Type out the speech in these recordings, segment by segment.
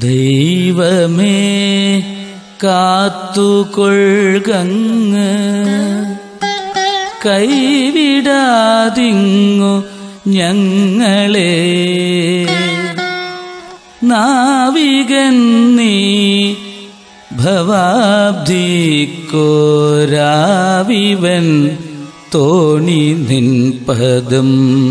ദൈവമേ കാത്തുകൊൾകങ്ങ് കൈവിടാതിങ്ങു ഞങ്ങളെ നാവികൻ നീ ഭവാബ്ദിക്കോരാവിവൻ തോണി നിൻ പദം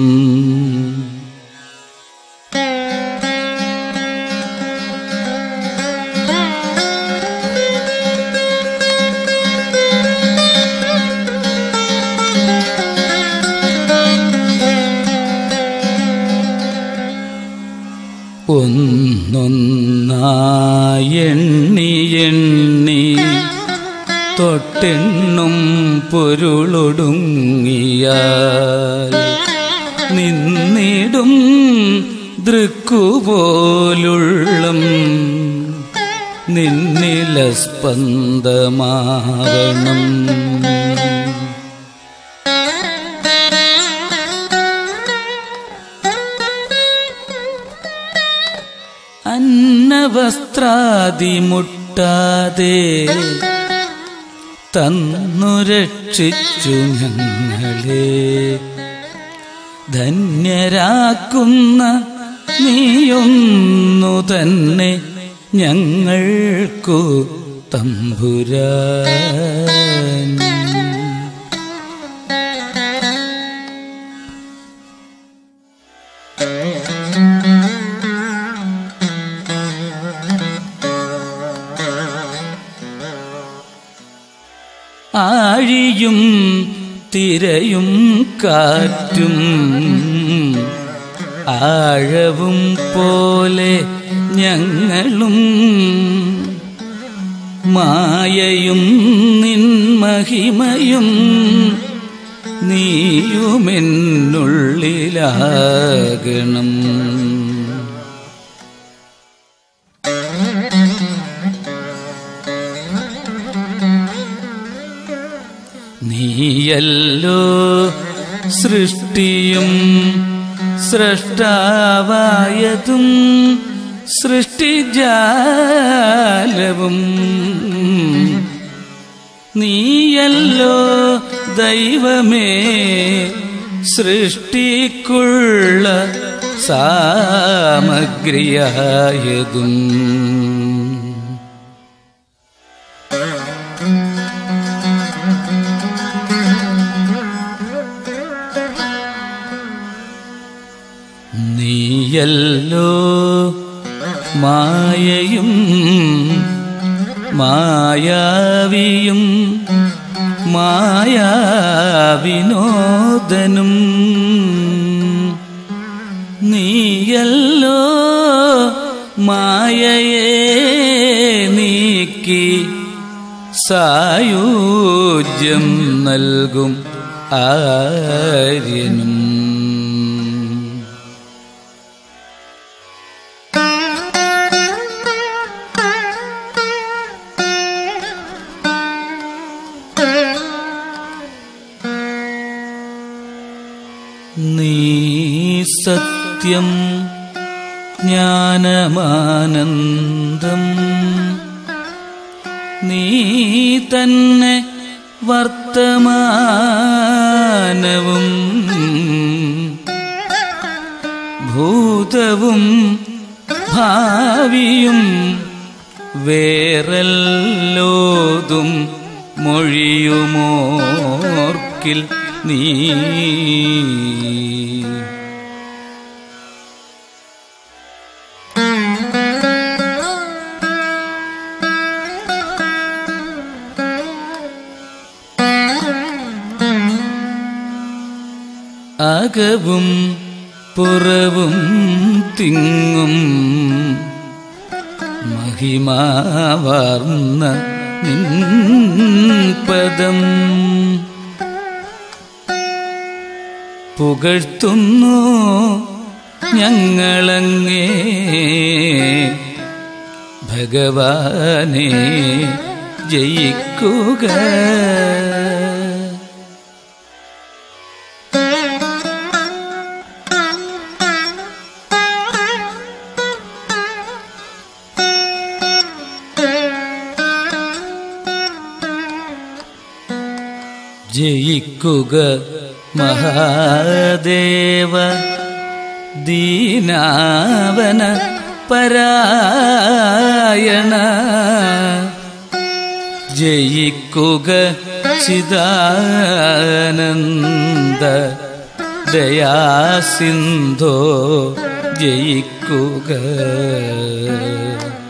ഒന്നൊന്നായെണ്ണി എണ്ണി തൊട്ടെണ്ണും പൊരുളൊടുങ്ങിയാൽ നിന്നിടും ദൃക്കുപോലുള്ളം നിന്നില സ്പന്ദമാവണം അന്നവസ്ത്രാദി മുട്ടാതെ തന്നു രക്ഷിച്ചു ഞങ്ങളെ ധന്യരാക്കുന്ന നീയൊന്നു തന്നെ ഞങ്ങൾക്കു തമ്പുരാൻ ആഴിയും തിരയും കാറ്റും ആഴവും പോലെ ഞങ്ങളും മായയും നിൻ മഹിമയും നീയുമെന്നുള്ളിലാകണം നീയല്ലോ സൃഷ്ടിയും സൃഷ്ടാവായതും സൃഷ്ടിജാലവും നീയല്ലോ ദൈവമേ സൃഷ്ടിക്കുള്ള സാമഗ്രിയായതും നീയല്ലോ മായയും മായാവിയും മായാവിനോദനും നീയല്ലോ മായയെ നീക്കി സായൂജ്യം നൽകും ആര്യനും നീ സത്യം ജ്ഞാനമാനന്ദം നീ തന്നെ വർത്തമാനവും ഭൂതവും ഭാവിയും വേറെല്ലോതും മൊഴിയുമോർക്കിൽ നീ അകവും പുറവും തിങ്ങും മഹിമാവാർന്ന നിൻ പദം പുകഴ്ത്തുന്നു ഞങ്ങളങ്ങേ ഭഗവാനെ ജയിക്കുക ജയിക്കുക മഹാദേവ ദീനാവന പരായണ ജയിക്കുക ചിദാനന്ദ ദയാസിന്ധോ ജയിക്കുക